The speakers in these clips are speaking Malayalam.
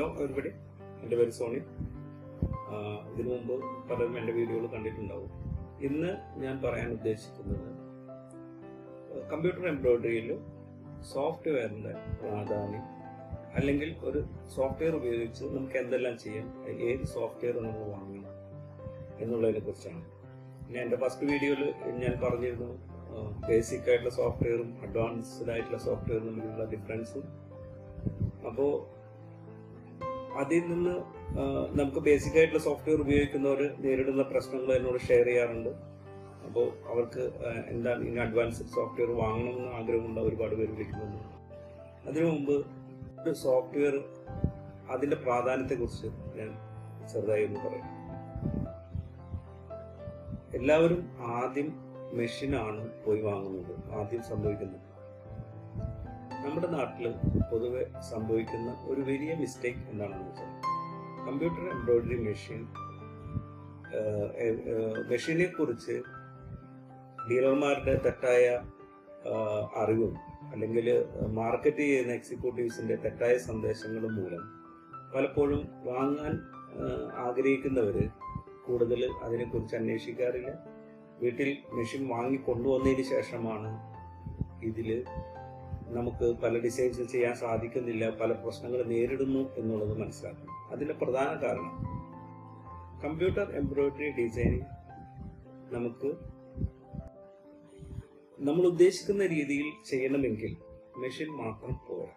ഹലോ എവരിബഡി എൻ്റെ പേര് സോണി ആഹ് ഇതിനു മുമ്പ് പലരും എൻ്റെ വീഡിയോകൾ കണ്ടിട്ടുണ്ടാവും ഇന്ന് ഞാൻ പറയാൻ ഉദ്ദേശിക്കുന്നത് കമ്പ്യൂട്ടർ എംബ്രോയിഡറിയിൽ സോഫ്റ്റ്വെയറിൻ്റെ പ്രാധാന്യം അല്ലെങ്കിൽ ഒരു സോഫ്റ്റ്വെയർ ഉപയോഗിച്ച് നമുക്ക് എന്തെല്ലാം ചെയ്യാം ഏത് സോഫ്റ്റ്വെയർ നമ്മൾ വാങ്ങണം എന്നുള്ളതിനെ കുറിച്ചാണ് ഞാൻ എൻ്റെ ഫസ്റ്റ് വീഡിയോയിൽ ഞാൻ പറഞ്ഞിരുന്നു ബേസിക് ആയിട്ടുള്ള സോഫ്റ്റ്വെയറും അഡ്വാൻസ്ഡ് ആയിട്ടുള്ള സോഫ്റ്റ്വെയറും തമ്മിലുള്ള ഡിഫറൻസും അപ്പോൾ അതിൽ നിന്ന് ആ, നമുക്ക് ബേസിക് ആയിട്ടുള്ള സോഫ്റ്റ്വെയർ ഉപയോഗിക്കുന്നവർ നേരിടുന്ന പ്രശ്നങ്ങൾ എന്നോട് ഷെയർ ചെയ്യാറുണ്ട് അപ്പോൾ അവർക്ക് ആ, എന്താണ് ഇനി അഡ്വാൻസ്ഡ് സോഫ്റ്റ്വെയർ വാങ്ങണമെന്ന് ആഗ്രഹമുള്ള ഒരുപാട് പേര് വിളിക്കുന്നുണ്ട് അതിനു മുമ്പ് ഒരു സോഫ്റ്റ്വെയർ അതിന്റെ പ്രാധാന്യത്തെക്കുറിച്ച് ഞാൻ ചെറുതായി ഒന്ന് പറയാം എല്ലാവരും ആദ്യം മെഷീനാണ് പോയി വാങ്ങുന്നത് ആദ്യം സംഭവിക്കുന്നത് നമ്മുടെ നാട്ടിൽ പൊതുവെ സംഭവിക്കുന്ന ഒരു വലിയ മിസ്റ്റേക്ക് എന്താണെന്ന് വെച്ചാൽ കമ്പ്യൂട്ടർ എംബ്രോയിഡറി മെഷീൻ മെഷീനെ കുറിച്ച് ഡീലർമാരുടെ തെറ്റായ ആ, അറിവും അല്ലെങ്കിൽ മാർക്കറ്റ് ചെയ്യുന്ന എക്സിക്യൂട്ടീവ്സിന്റെ തെറ്റായ സന്ദേശങ്ങളും മൂലം പലപ്പോഴും വാങ്ങാൻ ആ, ആഗ്രഹിക്കുന്നവര് കൂടുതൽ അതിനെക്കുറിച്ച് അന്വേഷിക്കാറില്ല വീട്ടിൽ മെഷീൻ വാങ്ങി കൊണ്ടുവന്നതിന് ശേഷമാണ് ഇതില് നമുക്ക് പല ഡിസൈൻസ് ചെയ്യാൻ സാധിക്കുന്നില്ല പല പ്രശ്നങ്ങൾ നേരിടുന്നു എന്നുള്ളത് മനസ്സിലാക്കണം അതിന്റെ പ്രധാന കാരണം കമ്പ്യൂട്ടർ എംബ്രോയിഡറി ഡിസൈനിങ് നമുക്ക് നമ്മൾ ഉദ്ദേശിക്കുന്ന രീതിയിൽ ചെയ്യണമെങ്കിൽ മെഷീൻ മാത്രം പോരാ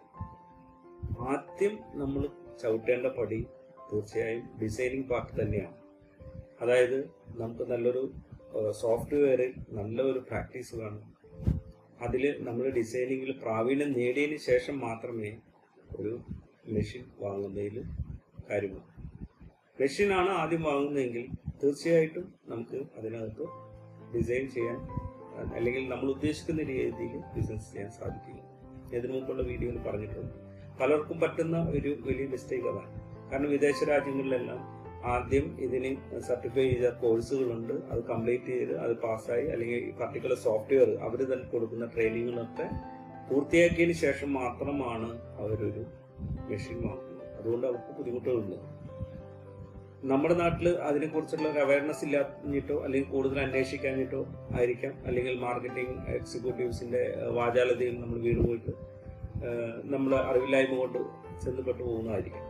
ആദ്യം നമ്മൾ ചവിട്ടേണ്ട പടി തീർച്ചയായും ഡിസൈനിങ് പാർട്ട് തന്നെയാണ് അതായത് നമുക്ക് നല്ലൊരു സോഫ്റ്റ്വെയറിൽ നല്ല ഒരു പ്രാക്ടീസ് വേണം അതിൽ നമ്മൾ ഡിസൈനിങ്ങിൽ പ്രാവീണ്യം നേടിയതിന് ശേഷം മാത്രമേ ഒരു മെഷീൻ വാങ്ങുന്നതിൽ കാര്യമുള്ളൂ മെഷീനാണ് ആദ്യം വാങ്ങുന്നതെങ്കിൽ തീർച്ചയായിട്ടും നമുക്ക് അതിനകത്ത് ഡിസൈൻ ചെയ്യാൻ അല്ലെങ്കിൽ നമ്മൾ ഉദ്ദേശിക്കുന്ന രീതിയിൽ ബിസിനസ് ചെയ്യാൻ സാധിക്കില്ല ഇതിനു മുമ്പുള്ള വീഡിയോയിൽ പറഞ്ഞിട്ടുണ്ട് പലർക്കും പറ്റുന്ന ഒരു വലിയ മിസ്റ്റേക്ക് അതാണ് കാരണം വിദേശ രാജ്യങ്ങളിലെല്ലാം ആദ്യം ഇതിന് സർട്ടിഫൈ ചെയ്ത കോഴ്സുകളുണ്ട് അത് കംപ്ലീറ്റ് ചെയ്ത് അത് പാസ്സായി അല്ലെങ്കിൽ പർട്ടിക്കുലർ സോഫ്റ്റ്വെയർ അവർ തന്നെ കൊടുക്കുന്ന ട്രെയിനിങ്ങുകളൊക്കെ പൂർത്തിയാക്കിയതിന് ശേഷം മാത്രമാണ് അവരൊരു മെഷീൻ വാങ്ങുന്നത് അതുകൊണ്ട് അവർക്ക് ബുദ്ധിമുട്ടുകളുണ്ട് നമ്മുടെ നാട്ടിൽ അതിനെക്കുറിച്ചുള്ള ഒരു അവയർനെസ് ഇല്ലാഞ്ഞിട്ടോ അല്ലെങ്കിൽ കൂടുതൽ അന്വേഷിക്കാഞ്ഞിട്ടോ ആയിരിക്കാം അല്ലെങ്കിൽ മാർക്കറ്റിംഗ് എക്സിക്യൂട്ടീവ്സിന്റെ ഏഹ്, വാചാലതയിൽ നമ്മൾ വീണ് പോയിട്ട് നമ്മൾ അറിവില്ലായ്മ കൊണ്ട് ചെന്നപ്പെട്ടു പോകുന്നതായിരിക്കും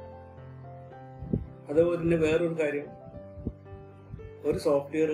അതുപോലെ തന്നെ വേറൊരു കാര്യം ഒരു സോഫ്റ്റ്വെയർ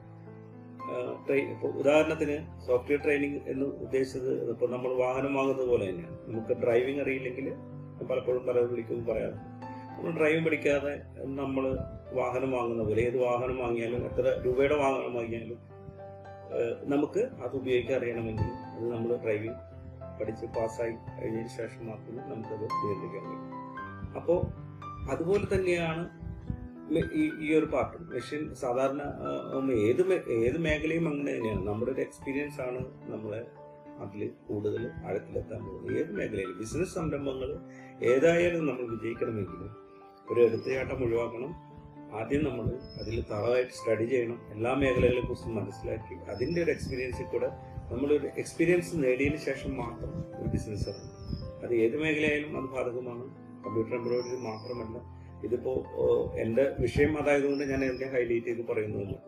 ഇപ്പോൾ ഉദാഹരണത്തിന് സോഫ്റ്റ്വെയർ ട്രെയിനിങ് എന്ന് ഉദ്ദേശിച്ചത് ഇപ്പോൾ നമ്മൾ വാഹനം വാങ്ങുന്നത് പോലെ തന്നെയാണ് നമുക്ക് ഡ്രൈവിംഗ് അറിയില്ലെങ്കിൽ പലപ്പോഴും പലരും വിളിക്കുമ്പോൾ പറയാറുണ്ട് നമ്മൾ ഡ്രൈവിംഗ് പഠിക്കാതെ നമ്മൾ വാഹനം വാങ്ങുന്ന പോലെ ഏത് വാഹനം വാങ്ങിയാലും എത്ര രൂപയുടെ വാഹനം വാങ്ങിയാലും ഏഹ്, നമുക്ക് അത് ഉപയോഗിക്കാൻ അറിയണമെങ്കിൽ അത് നമ്മൾ ഡ്രൈവിംഗ് പഠിച്ച് പാസ്സായി കഴിഞ്ഞതിന് ശേഷം മാത്രമേ നമുക്കത് നിയന്ത്രിക്കാൻ കഴിയും അപ്പോൾ അതുപോലെ തന്നെയാണ് മെ- ഈ ഈ ഒരു പാർട്ടും മെഷീൻ സാധാരണ ആ, ഉം, ഏത് മേ- ഏത് മേഖലയും അങ്ങനെ തന്നെയാണ് നമ്മുടെ ഒരു എക്സ്പീരിയൻസ് ആണ് നമ്മളെ അതിൽ കൂടുതൽ ആഴത്തിലെത്താൻ പോകുന്നത് ഏത് മേഖലയിലും ബിസിനസ് സംരംഭങ്ങൾ ഏതായാലും നമ്മൾ വിജയിക്കണമെങ്കിൽ ഒരു എടുത്തുചാട്ടം ഒഴിവാക്കണം ആദ്യം നമ്മൾ അതിൽ തറവായിട്ട് സ്റ്റഡി ചെയ്യണം എല്ലാ മേഖലകളെ കുറിച്ചും മനസ്സിലാക്കി അതിൻ്റെ ഒരു എക്സ്പീരിയൻസിൽ കൂടെ നമ്മളൊരു എക്സ്പീരിയൻസ് നേടിയതിന് ശേഷം മാത്രം ഒരു ബിസിനസ് ഇറങ്ങും അത് ഏത് മേഖലയായാലും അത് ബാധകമാണ് കമ്പ്യൂട്ടർ എംബ്രോയിഡറി മാത്രമല്ല ഇതിപ്പോ ഓ, എന്റെ വിഷയം അതായതുകൊണ്ട് ഞാൻ എന്നെ ഹൈലൈറ്റ് ചെയ്ത് പറയുന്നതല്ല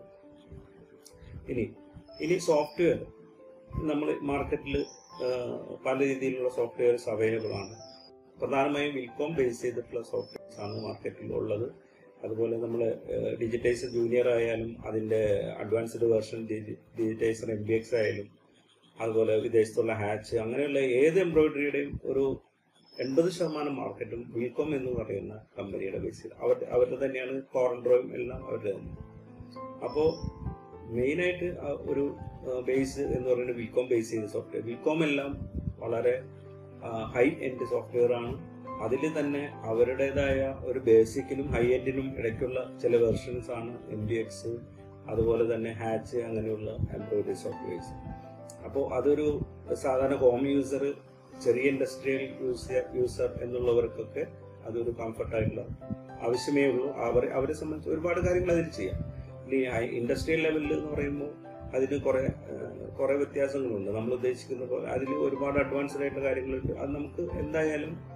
ഇനി ഇനി സോഫ്റ്റ്വെയർ നമ്മൾ മാർക്കറ്റിൽ പല രീതിയിലുള്ള സോഫ്റ്റ്വെയർസ് അവൈലബിൾ ആണ് പ്രധാനമായും വിൽക്കോം ബേസ് ചെയ്തിട്ടുള്ള സോഫ്റ്റ്വെയർസ് ആണ് മാർക്കറ്റിൽ ഉള്ളത് അതുപോലെ നമ്മൾ ഡിജിറ്റൈസർ ജൂനിയർ ആയാലും അതിന്റെ advanced version digitizer M B X ആയാലും അതുപോലെ വിദേശത്തുള്ള ഹാച്ച് അങ്ങനെയുള്ള ഏത് എംബ്രോയിഡറിയുടെയും ഒരു എൺപത് ശതമാനം മാർക്കറ്റും വിൽക്കോം എന്ന് പറയുന്ന കമ്പനിയുടെ ബേസിൽ അവർ അവരുടെ തന്നെയാണ് കോറൻഡ്രോയും എല്ലാം അവരുടെ തന്നെ അപ്പോൾ മെയിനായിട്ട് ഒരു ബേസ് എന്ന് പറയുന്നത് വിൽക്കോം ബേസ് ചെയ്ത സോഫ്റ്റ്വെയർ വിൽക്കോം എല്ലാം വളരെ ഹൈ എൻഡ് സോഫ്റ്റ്വെയർ ആണ് അതിൽ തന്നെ അവരുടേതായ ഒരു ബേസിക്കിനും ഹൈ എൻഡിനും ഇടയ്ക്കുള്ള ചില വെർഷൻസ് ആണ് എം ബി എക്സ് അതുപോലെ തന്നെ ഹാച്ച് അങ്ങനെയുള്ള എംബ്രോയിഡറി സോഫ്റ്റ്വെയർസ് അപ്പോൾ അതൊരു സാധാരണ ഹോം യൂസർ ചെറിയ ഇൻഡസ്ട്രിയൽ യൂസർ യൂസർ എന്നുള്ളവർക്കൊക്കെ അതൊരു കംഫർട്ടായിട്ടുള്ള ആവശ്യമേ ഉള്ളൂ അവർ അവരെ സംബന്ധിച്ച് ഒരുപാട് കാര്യങ്ങൾ അതിൽ ചെയ്യാം ഇനി ഇൻഡസ്ട്രിയൽ ലെവലിൽ എന്ന് പറയുമ്പോൾ അതിന് കുറെ കുറെ വ്യത്യാസങ്ങളുണ്ട് നമ്മൾ ഉദ്ദേശിക്കുന്ന പോലെ അതിൽ ഒരുപാട് അഡ്വാൻസ്ഡ് ആയിട്ടുള്ള കാര്യങ്ങളുണ്ട് അത് നമുക്ക് എന്തായാലും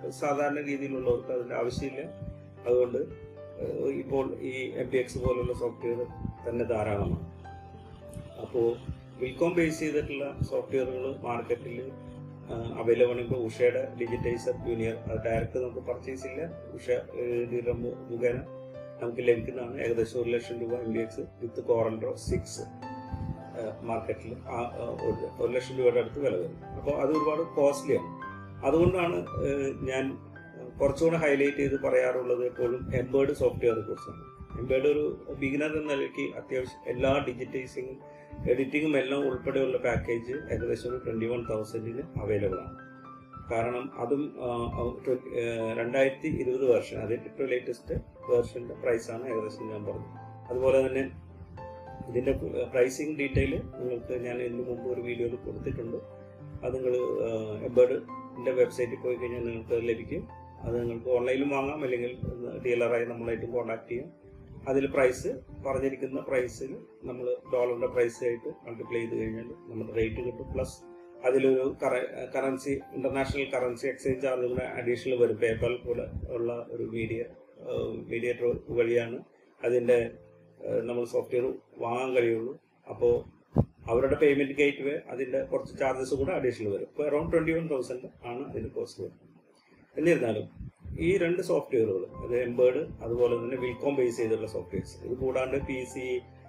സാധാരണ രീതിയിലുള്ളവർക്ക് അതിന്റെ ആവശ്യമില്ല അതുകൊണ്ട് ഏഹ്, ഇപ്പോൾ ഈ എം പി എക്സ് പോലുള്ള സോഫ്റ്റ്വെയർ തന്നെ ധാരാളമാണ് അപ്പോൾ വിൽക്കോം ബേസ് ചെയ്തിട്ടുള്ള സോഫ്റ്റ്വെയറുകൾ മാർക്കറ്റിൽ അവൈലബിൾ ഇപ്പോൾ ഉഷയുടെ ഡിജിറ്റൈസർ ജൂനിയർ അത് ഡയറക്റ്റ് നമുക്ക് പർച്ചേസ് ഇല്ല ഉഷ ഡീലർ മുഖേന നമുക്ക് ലഭിക്കുന്നതാണ് ഏകദേശം ഒരു ലക്ഷം രൂപ M B X with CorelDRAW six മാർക്കറ്റിൽ ഒരു ലക്ഷം രൂപയുടെ അടുത്ത് വില വരും അപ്പോൾ അത് ഒരുപാട് കോസ്റ്റ്ലിയാണ് അതുകൊണ്ടാണ് ഏഹ്, ഞാൻ കുറച്ചുകൂടെ ഹൈലൈറ്റ് ചെയ്ത് പറയാറുള്ളത് എപ്പോഴും എംബേർഡ് സോഫ്റ്റ്വെയറെ കുറിച്ചാണ് എംബേർഡ് ഒരു ബിഗിനർ എന്ന നിലയ്ക്ക് അത്യാവശ്യം എല്ലാ ഡിജിറ്റൈസിങ്ങും എഡിറ്റിങ്ങും എല്ലാം ഉൾപ്പെടെയുള്ള പാക്കേജ് ഏകദേശം ഒരു ട്വന്റി വൺ തൗസൻഡിന് അവൈലബിൾ ആണ് കാരണം അതും ആ, ആ, ട്വ- ഏ, രണ്ടായിരത്തി ഇരുപത് വേർഷൻ അത് ഏറ്റവും ലേറ്റസ്റ്റ് വേർഷന്റെ പ്രൈസാണ് ഏകദേശം ഞാൻ പറഞ്ഞത് അതുപോലെ തന്നെ ഇതിന്റെ പ്രൈസിങ് ഡീറ്റെയിൽ നിങ്ങൾക്ക് ഞാൻ ഇതിന് മുമ്പ് ഒരു വീഡിയോയിൽ കൊടുത്തിട്ടുണ്ട് അത് നിങ്ങൾ എബേർഡിന്റെ വെബ്സൈറ്റിൽ പോയി കഴിഞ്ഞാൽ നിങ്ങൾക്ക് അത് ലഭിക്കും അത് നിങ്ങൾക്ക് ഓൺലൈനിലും വാങ്ങാം അല്ലെങ്കിൽ ഡീലറായി നമ്മളായിട്ട് കോൺടാക്ട് ചെയ്യാം അതിൽ പ്രൈസ് പറഞ്ഞിരിക്കുന്ന പ്രൈസിൽ നമ്മൾ ഡോളറിന്റെ പ്രൈസ് ആയിട്ട് മൾട്ടിപ്ലൈ ചെയ്ത് കഴിഞ്ഞാൽ നമ്മുടെ റേറ്റ് കിട്ടും പ്ലസ് അതിലൊരു currency international currency exchange charge കൂടെ അഡീഷണൽ വരും പേപ്പാൽ പോലെ ഉള്ള ഒരു മീഡിയ മീഡിയേറ്റർ വഴിയാണ് അതിന്റെ ഏഹ്, നമ്മൾ സോഫ്റ്റ്വെയർ വാങ്ങാൻ കഴിയുള്ളൂ അപ്പോൾ അവരുടെ പേയ്മെന്റ് ഗേറ്റ് വേ അതിന്റെ കുറച്ച് ചാർജസ് കൂടെ അഡീഷണൽ വരും ഇപ്പോൾ അറൌണ്ട് ട്വന്റി വൺ തൗസൻഡ് ആണ് അതിന്റെ കോസ്റ്റ് വരുന്നത് എന്നിരുന്നാലും ഈ രണ്ട് സോഫ്റ്റ്വെയറുകൾ അത് എംബേർഡ് അതുപോലെ തന്നെ വിൽകോം ബേസ് ചെയ്തിട്ടുള്ള സോഫ്റ്റ്വെയർസ് ഇത് കൂടാണ്ട് പി സി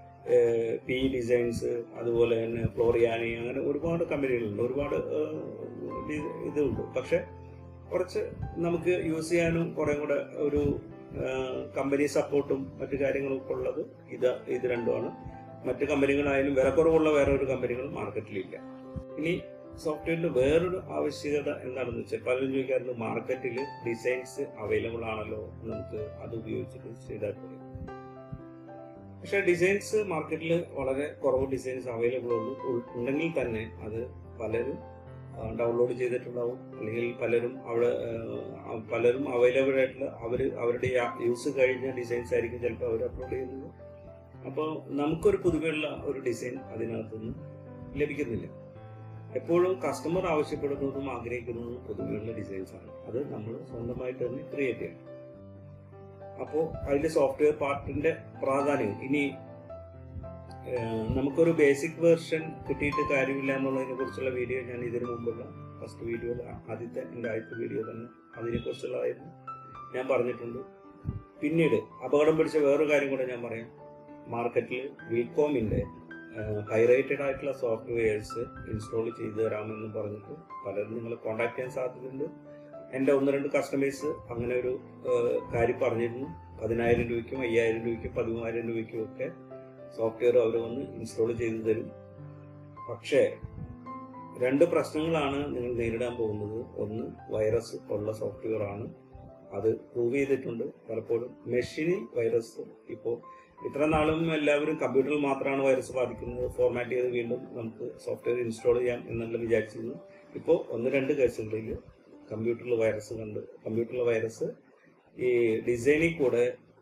പി ഡിസൈൻസ് അതുപോലെ തന്നെ ഫ്ലോറിയാനി അങ്ങനെ ഒരുപാട് കമ്പനികളുണ്ട് ഒരുപാട് ഏഹ്, ഡി- ഇതുണ്ട് പക്ഷെ കുറച്ച് നമുക്ക് യൂസ് ചെയ്യാനും കുറെ കൂടെ ഒരു കമ്പനി സപ്പോർട്ടും മറ്റു കാര്യങ്ങളും ഒക്കെ ഉള്ളത് ഇത് ഇത് രണ്ടുമാണ് മറ്റു കമ്പനികളായാലും വില കുറവുള്ള വേറെ ഒരു കമ്പനികളും മാർക്കറ്റിലില്ല ഇനി സോഫ്റ്റ്വെയറിന്റെ വേറൊരു ആവശ്യകത എന്താണെന്ന് വെച്ചാൽ പലരും ചോദിക്കാറുണ്ട് മാർക്കറ്റിൽ ഡിസൈൻസ് അവൈലബിൾ ആണല്ലോ നമുക്ക് അത് ഉപയോഗിച്ചിട്ട് ചെയ്താൽ പോലും പക്ഷെ ഡിസൈൻസ് മാർക്കറ്റിൽ വളരെ കുറവ് ഡിസൈൻസ് അവൈലബിൾ ഉള്ളൂ ഉൾ- ഉണ്ടെങ്കിൽ തന്നെ അത് പലരും ഡൗൺലോഡ് ചെയ്തിട്ടുണ്ടാവും അല്ലെങ്കിൽ പലരും അവിടെ ആ, പലരും അവൈലബിൾ ആയിട്ടുള്ള അവർ അവരുടെ യൂസ് കഴിഞ്ഞ ഡിസൈൻസ് ആയിരിക്കും ചിലപ്പോൾ അവർ അപ്ലോഡ് ചെയ്യുന്നത് അപ്പോൾ നമുക്കൊരു പുതുമയുള്ള ഒരു ഡിസൈൻ അതിനകത്തുനിന്ന് ലഭിക്കുന്നില്ല എപ്പോഴും കസ്റ്റമർ ആവശ്യപ്പെടുന്നതും ആഗ്രഹിക്കുന്നതും പുതുമയുള്ള ഡിസൈൻസ് ആണ് അത് നമ്മൾ സ്വന്തമായിട്ട് തന്നെ ക്രിയേറ്റ് ചെയ്യണം അപ്പോൾ അതിന്റെ സോഫ്റ്റ്വെയർ പാർട്ടിന്റെ പ്രാധാന്യം ഇനി ഏഹ്, നമുക്കൊരു ബേസിക് വേർഷൻ കിട്ടിയിട്ട് കാര്യമില്ല എന്നുള്ളതിനെ കുറിച്ചുള്ള വീഡിയോ ഞാൻ ഇതിനു മുമ്പുള്ള ഫസ്റ്റ് വീഡിയോയിൽ ആദ്യത്തെ എൻ്റെ ആദ്യത്തെ വീഡിയോ തന്നെ അതിനെ കുറിച്ചുള്ളതായിരുന്നു ഞാൻ പറഞ്ഞിട്ടുണ്ട് പിന്നീട് അപകടം പിടിച്ച വേറൊരു കാര്യം കൂടെ ഞാൻ പറയാം മാർക്കറ്റിൽ വിൽകോമിന്റെ ഹൈ റേറ്റഡ് ആയിട്ടുള്ള സോഫ്റ്റ്വെയർസ് ഇൻസ്റ്റാൾ ചെയ്തു തരാമെന്ന് പറഞ്ഞിട്ട് പലരും നിങ്ങളെ കോൺടാക്ട് ചെയ്യാൻ സാധ്യതയുണ്ട് എൻ്റെ ഒന്ന് രണ്ട് കസ്റ്റമേഴ്സ് അങ്ങനെ ഒരു ഏഹ്, കാര്യം പറഞ്ഞിരുന്നു പതിനായിരം രൂപയ്ക്കും അയ്യായിരം രൂപയ്ക്കും പതിമൂവായിരം രൂപയ്ക്കും ഒക്കെ സോഫ്റ്റ്വെയർ അവർ വന്ന് ഇൻസ്റ്റാൾ ചെയ്തു തരും പക്ഷേ രണ്ട് പ്രശ്നങ്ങളാണ് നിങ്ങൾ നേരിടാൻ പോകുന്നത് ഒന്ന് വൈറസ് ഉള്ള സോഫ്റ്റ്വെയർ ആണ് അത് പ്രൂവ് ചെയ്തിട്ടുണ്ട് പലപ്പോഴും മെഷീനിൽ വൈറസ് ഇപ്പോൾ ഇത്ര നാളും എല്ലാവരും കമ്പ്യൂട്ടറിൽ മാത്രമാണ് വൈറസ് ബാധിക്കുന്നത് ഫോർമാറ്റ് ചെയ്ത് വീണ്ടും നമുക്ക് സോഫ്റ്റ്വെയർ ഇൻസ്റ്റാൾ ചെയ്യാം എന്നുള്ള വിചാരിച്ചിരുന്നു ഇപ്പോൾ ഒന്ന് രണ്ട് കേസുകളിൽ കമ്പ്യൂട്ടറിൽ വൈറസ് കണ്ട് കമ്പ്യൂട്ടറിൽ വൈറസ് ഈ ഡിസൈനിൽ കൂടെ